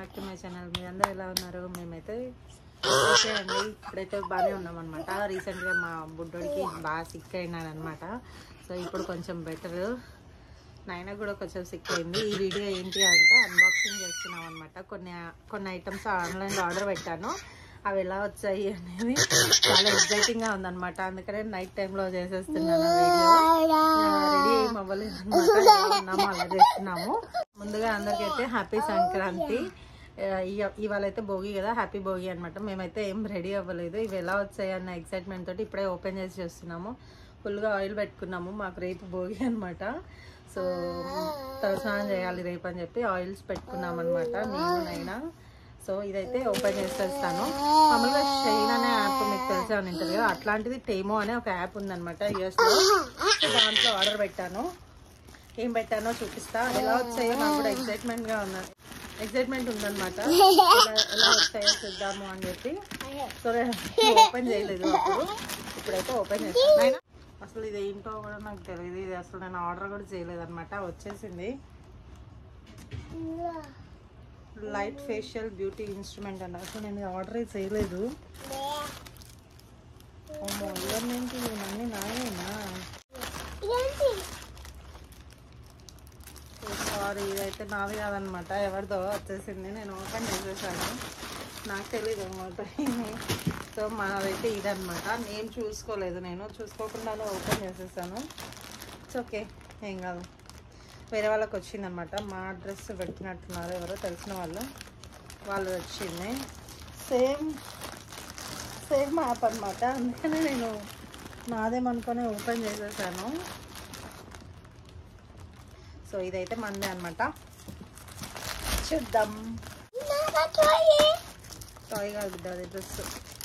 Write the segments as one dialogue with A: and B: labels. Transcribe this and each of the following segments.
A: Back to my channel మీరు అందరూ ఎలా ఉన్నారు మేమైతే ఓకే అండి ఇప్పుడైతే బాగానే ఉన్నాం అనమాట రీసెంట్గా మా బుడ్డోడికి బాగా సిక్ అయినాడు అనమాట సో ఇప్పుడు కొంచెం బెటర్ నాయన కూడా కొంచెం సిక్ అయింది ఈ వీడియో ఏంటి అంటే అన్బాక్సింగ్ చేస్తున్నాం అనమాట కొన్ని కొన్ని ఐటమ్స్ ఆన్లైన్లో ఆర్డర్ పెట్టాను అవి ఎలా వచ్చాయి అనేది చాలా ఎక్సైటింగ్ గా ఉందన్నమాట అందుకనే నైట్ టైంలో చేసేస్తున్నాను వీడియో రెడీ ఏం అవ్వలేదు అనమాట ఉన్నాము అలా చేస్తున్నాము ముందుగా అందరికైతే హ్యాపీ సంక్రాంతి ఆ, ఇయ- ఇవాళ అయితే భోగి కదా హ్యాపీ భోగి అనమాట మేమైతే ఏం రెడీ అవ్వలేదు ఇవి ఎలా వచ్చాయి అన్న ఎక్సైట్మెంట్ తోటి ఇప్పుడే ఓపెన్ చేసి చూస్తున్నాము ఫుల్గా ఆయిల్ పెట్టుకున్నాము మాకు రేపు భోగి అనమాట సో తలస్నానం చేయాలి రేపు అని చెప్పి ఆయిల్స్ పెట్టుకున్నాం అనమాట నేను నైనా సో ఇదైతే ఓపెన్ చేసేస్తాను మామూలుగా షైన్ అనే యాప్ మీకు తెలిసే అని ఉంటుంది కదా అట్లాంటిది టేమో అనే ఒక యాప్ ఉందన్నమాట యూఎస్ లో సో దాంట్లో ఆర్డర్ పెట్టాను ఏం పెట్టానో చూపిస్తా ఎలా వచ్చాయో నాకు కూడా ఎక్సైట్మెంట్ గా ఉన్నది ఎక్సైట్మెంట్ ఉందన్నమాట ఎలా- ఎలా వచ్చాయో చూద్దాము అని చెప్పి సో ఓపెన్ చేయలేదు అప్పుడు ఇప్పుడైతే ఓపెన్ చేస్తాను అసలు ఇది ఏంటో కూడా నాకు తెలియదు ఇది అసలు నేను ఆర్డర్ కూడా చేయలేదు అనమాట వచ్చేసింది లైట్ ఫేషియల్ బ్యూటీ ఇన్స్ట్రుమెంట్ అన్న అసలు నేను ఆర్డర్ చేయలేదు ఓమో ఇవన్నీ ఇవన్నీ నాయేనా సారీ ఇదైతే నాది కాదనమాట ఎవరిదో వచ్చేసింది నేను ఓపెన్ చేసేసాను నాకు తెలియదు అనమాట సో మనదైతే ఇదనమాట నేను చూసుకోలేదు నేను చూసుకోకుండానే ఓపెన్ చేసేసాను ఇట్స్ ఓకే ఏం కాదు వేరే వాళ్ళకి వచ్చిందనమాట మా అడ్రస్ పెట్టినట్టున్నారు ఎవరో తెలిసిన వాళ్ళు వాళ్ళు వచ్చింది సేమ్ సేమ్ యాప్ అనమాట అందుకనే నేను నాదేమనుకొని ఓపెన్ చేసేసాను సో ఇదైతే మందే అనమాట చూద్దాం టాయ్ కాదు బిడ్డ అది డ్రెస్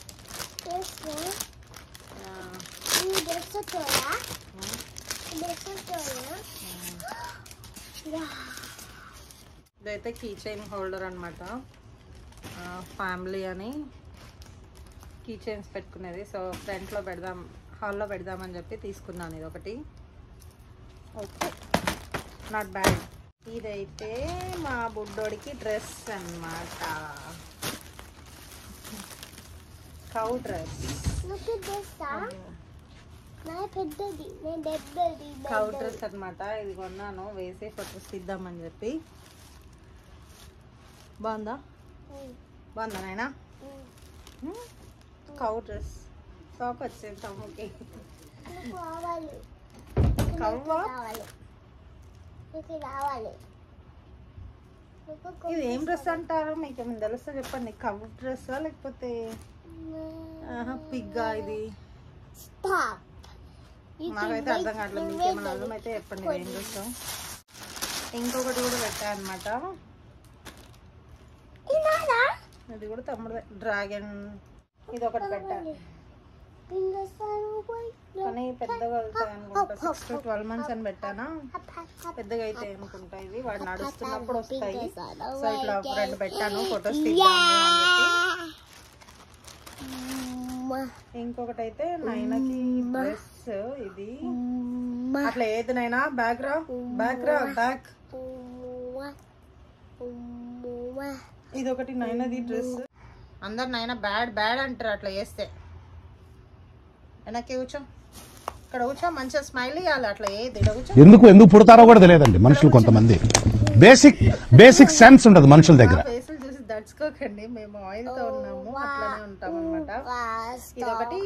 A: ఇదైతే కీ చైన్ హోల్డర్ అనమాట ఫ్యామిలీ అని కీ చైన్స్ పెట్టుకునేది సో ఫ్రంట్లో పెడదాం హాల్లో పెడదామని చెప్పి తీసుకున్నాను ఇది ఒకటి ఓకే నాట్ బ్యాడ్ ఇదైతే మా బుడ్డోడికి డ్రెస్ అన్నమాట కౌ డ్రెస్
B: పెద్దది నేను పెద్దది
A: కౌ డ్రెస్ అనమాట ఇది కొన్నాను వేసి ఫొటోస్ తీద్దామని చెప్పి బాగుందా బాగుందా నాయనా కౌ డ్రెస్ షాక్ వచ్చింది తమ్ముకి
B: రావాలి
A: కవ్వా
B: రావాలి నీకు రావాలి నీకు
A: ఇది ఏం డ్రెస్ అంటారు మీకు ఏమైనా తెలుస్తా చెప్పండి కవ్ డ్రెస్ లేకపోతే పిగ్గా ఇది
B: స్టాప్
A: నాకైతే అర్థం కావట్లేదు మీకు ఏమైనా అర్థమైతే చెప్పండి ఇది ఏం డ్రెస్ ఇంకొకటి కూడా పెట్టా అనమాట
B: ఇనాలా
A: ఇది కూడా తమ్ముడు డ్రాగన్ ఇది ఒకటి పెట్టాను
B: పింగసాను పోయి
A: కానీ పెద్దగా అవుతాయి అనుకుంటా సిక్స్ టు ట్వెల్వ్ మంత్స్ అని పెట్టానా పెద్దగా అయితే అనుకుంటా ఇవి వాడు నడుస్తున్నప్పుడు వస్తాయి సో ఇట్లా రెండు పెట్టాను ఫొటోస్ తీద్దాము అని చెప్పి ఇంకొకటి అయితే నైనాకి డ్రెస్ ఇది అట్లా ఏది నైనా బ్యాక్ రా బ్యాక్ రా బ్యాక్ ఇది ఒకటి నైనాది డ్రెస్ అందరు నైనా బ్యాడ్ బ్యాడ్ అంటారు అట్లా చేస్తే వెనక్కి కూర్చో ఇక్కడ కూర్చో మంచిగా స్మైల్ ఇవ్వాలి అట్లా ఏది ఇక్కడ కూర్చో
C: ఎందుకు ఎందుకు పుడతారో కూడా తెలియదండి మనుషులు కొంతమంది బేసిక్ బేసిక్ సెన్స్ ఉండదు మనుషుల దగ్గర
A: ఫేసులు చూసి దడుచుకోకండి మేము ఆయిల్ తో ఉన్నాము అట్లానే ఉంటాం అనమాట ఇదొకటి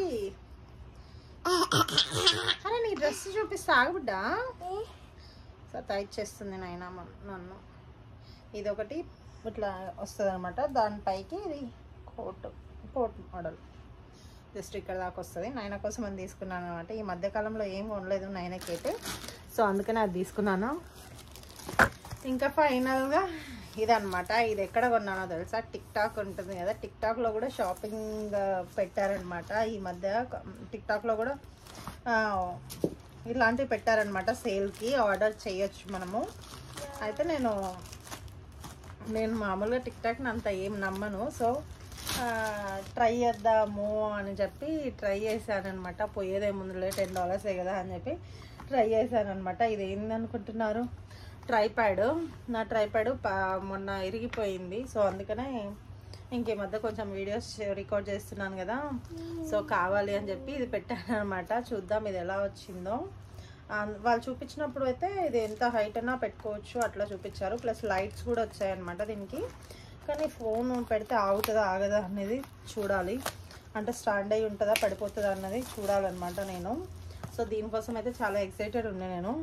A: అరే నీ డ్రెస్ చూపిస్తా ఆగుబిడ్డా సతా ఇచ్చేస్తుంది నాయన నన్ను ఇదొకటి ఇట్లా వస్తుంది అనమాట దానిపైకి ఇది కోట్ కోట్ మోడల్ జస్ట్ ఇక్కడ దాకా వస్తుంది నైనా కోసం అని తీసుకున్నాను అనమాట ఈ మధ్యకాలంలో ఏం ఉండలేదు నైనాకైతే సో అందుకనే అది తీసుకున్నాను ఇంకా ఫైనల్గా ఇదన్నమాట ఇది ఎక్కడ కొన్నానో తెలుసా టిక్ టాక్ ఉంటుంది కదా టిక్ టాక్లో కూడా షాపింగ్ పెట్టారనమాట ఈ మధ్య టిక్ టాక్లో కూడా ఆ, ఇలాంటివి పెట్టారనమాట సేల్కి ఆర్డర్ చేయొచ్చు మనము అయితే నేను నేను మామూలుగా టిక్ టాక్ని అంత ఏం నమ్మను సో ట్రై చేద్దాము అని చెప్పి ట్రై చేశాను అనమాట పోయేదే ముందులే టెన్ డాలర్సే కదా అని చెప్పి ట్రై చేశాను అనమాట ఇది ఏంది అనుకుంటున్నారు ట్రైప్యాడ్ నా ట్రైప్యాడ్ మొన్న ఇరిగిపోయింది సో అందుకనే ఇంకే మధ్య కొంచెం వీడియోస్ రికార్డ్ చేస్తున్నాను కదా సో కావాలి అని చెప్పి ఇది పెట్టాను అనమాట చూద్దాం ఇది ఎలా వచ్చిందో ఆ, వాళ్ళు చూపించినప్పుడు అయితే ఇది ఎంత హైట్ అయినా పెట్టుకోవచ్చు అట్లా చూపించారు ప్లస్ లైట్స్ కూడా వచ్చాయన్నమాట దీనికి కానీ ఫోన్ పెడితే ఆగుతుందా ఆగదా అనేది చూడాలి అంటే స్టాండ్ అయి ఉంటుందా పడిపోతుందా అన్నది చూడాలన్నమాట నేను సో దీనికోసం అయితే చాలా ఎక్సైటెడ్ ఉన్నా నేను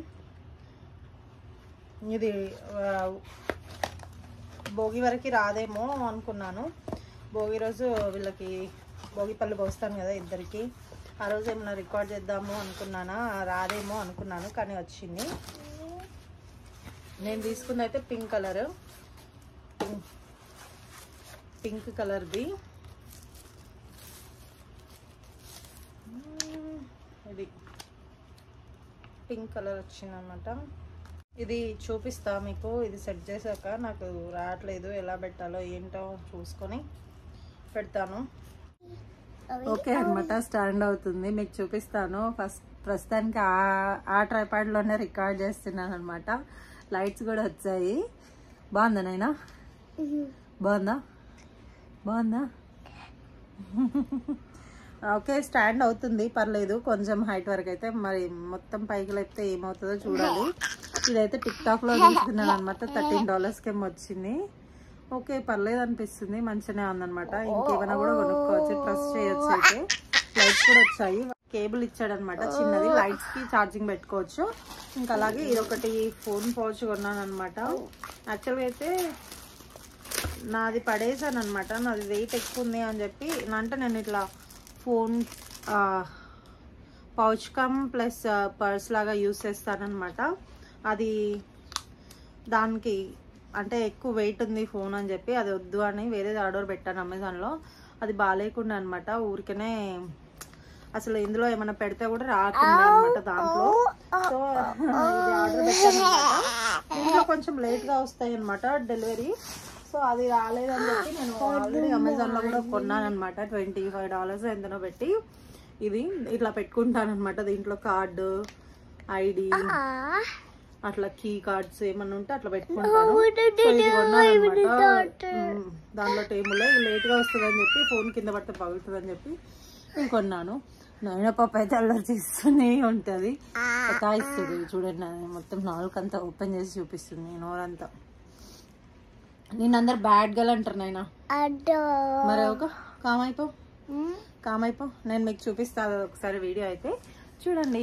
A: ఇది ఆ, భోగి వరకు రాదేమో అనుకున్నాను భోగి రోజు వీళ్ళకి భోగి పళ్ళు పోస్తాను కదా ఇద్దరికి ఆ రోజు ఏమైనా రికార్డ్ చేద్దాము అనుకున్నానా రాదేమో అనుకున్నాను కానీ వచ్చింది నేను తీసుకుంది అయితే పింక్ కలర్ పింక్ కలర్ది ఇది పింక్ కలర్ వచ్చిందనమాట ఇది చూపిస్తా మీకు ఇది సెట్ చేశాక నాకు రావట్లేదు ఎలా పెట్టాలో ఏంటో చూసుకొని పెడతాను ఓకే అనమాట స్టాండ్ అవుతుంది మీకు చూపిస్తాను ఫస్ట్ ప్రస్తుతానికి ఆ ఆ ట్రైపాడ్లోనే రికార్డ్ చేస్తున్నాను అనమాట లైట్స్ కూడా వచ్చాయి బాగుందా నైనా బాగుందా బాగుందా ఓకే స్టాండ్ అవుతుంది పర్లేదు కొంచెం హైట్ వరకు అయితే మరి మొత్తం పైకి లేపితే ఏమవుతుందో చూడాలి ఇదైతే టిక్ టాక్ లో తీసుకున్నాను అనమాట థర్టీన్ డాలర్స్ కేమో వచ్చింది ఓకే పర్లేదు అనిపిస్తుంది మంచిగానే ఉందన్నమాట ఇంకేమైనా కూడా కొనుక్కోవచ్చు ట్రస్ట్ చేయొచ్చు అయితే లైట్స్ కూడా వచ్చాయి కేబుల్ ఇచ్చాడనమాట చిన్నది లైట్స్ కి ఛార్జింగ్ పెట్టుకోవచ్చు ఇంకా అలాగే ఇదొకటి ఫోన్ పౌచ్ కొన్నాను అనమాట యాక్చువల్గా అయితే నాది పడేసాను అనమాట నాది వెయిట్ ఎక్కువ ఉంది అని చెప్పి అంటే నేను ఇట్లా phone pouch cum plus purse లాగా యూస్ చేస్తానన్నమాట అది దానికి అంటే ఎక్కువ వెయిట్ ఉంది ఫోన్ అని చెప్పి అది వద్దు అని వేరేది ఆర్డర్ పెట్టాను అమెజాన్లో అది బాగాలేకుండా అనమాట ఊరికనే అసలు ఇందులో ఏమైనా పెడితే కూడా రాకుండా అనమాట దాంట్లో సో ఇది ఆర్డర్ పెట్టాను అనమాట ఇంట్లో కొంచెం లేట్గా వస్తాయి అనమాట డెలివరీ సో అది రాలేదని చెప్పి నేను ఆల్రెడీ అమెజాన్లో కూడా కొన్నాను అనమాట ట్వంటీ ఫైవ్ డాలర్స్ ఎంతనో పెట్టి ఇది ఇట్లా పెట్టుకుంటాను అనమాట దీంట్లో కార్డు ఐడి అట్లా కీ కార్డ్స్ ఏమన్నా ఉంటే అట్లా పెట్టుకుంటాను సో ఇది కొన్నాను అనమాట దానిలో టేబుల్ లేట్ గా వస్తుంది అని చెప్పి ఫోన్ కింద పడితే పగులుతుంది అని చెప్పి నేను కొన్నాను నాయన పాప అయితే అల్లరి చేస్తూనే ఉంటుంది కాయిస్తుంది చూడండి నాది మొత్తం నాలుగు అంతా ఓపెన్ చేసి చూపిస్తుంది నోరంతా నేను అందరు బ్యాడ్ గల్ అంటారు నాయన
B: అడ్డో
A: మరి ఒక కామైపో కామైపో నేను మీకు చూపిస్తాను ఒకసారి వీడియో అయితే చూడండి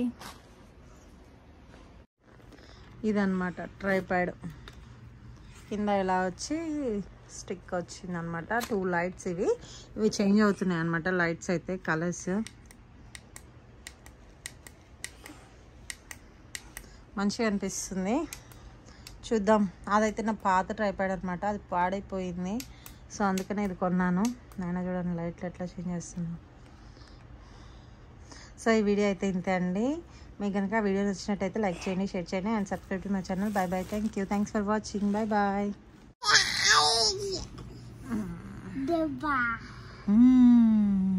A: ఇదన్నమాట ట్రైపాడ్ కింద ఇలా వచ్చి స్టిక్ వచ్చింది అనమాట టూ లైట్స్ ఇవి ఇవి చేంజ్ అవుతున్నాయి అనమాట లైట్స్ అయితే కలర్స్ మంచిగా అనిపిస్తుంది చూద్దాం అదైతే నా పాత ట్రైపాడ్ అనమాట అది పాడైపోయింది సో అందుకనే ఇది కొన్నాను నాయన చూడండి లైట్లు ఎట్లా చేంజ్ చేస్తున్నాను సో ఈ వీడియో అయితే ఇంతే అండి మీకు కనుక వీడియో నచ్చినట్టయితే లైక్ చేయండి షేర్ చేయండి and subscribe to my channel bye bye thank you thanks for watching bye bye
B: దెబ్బ
A: మ్మ్.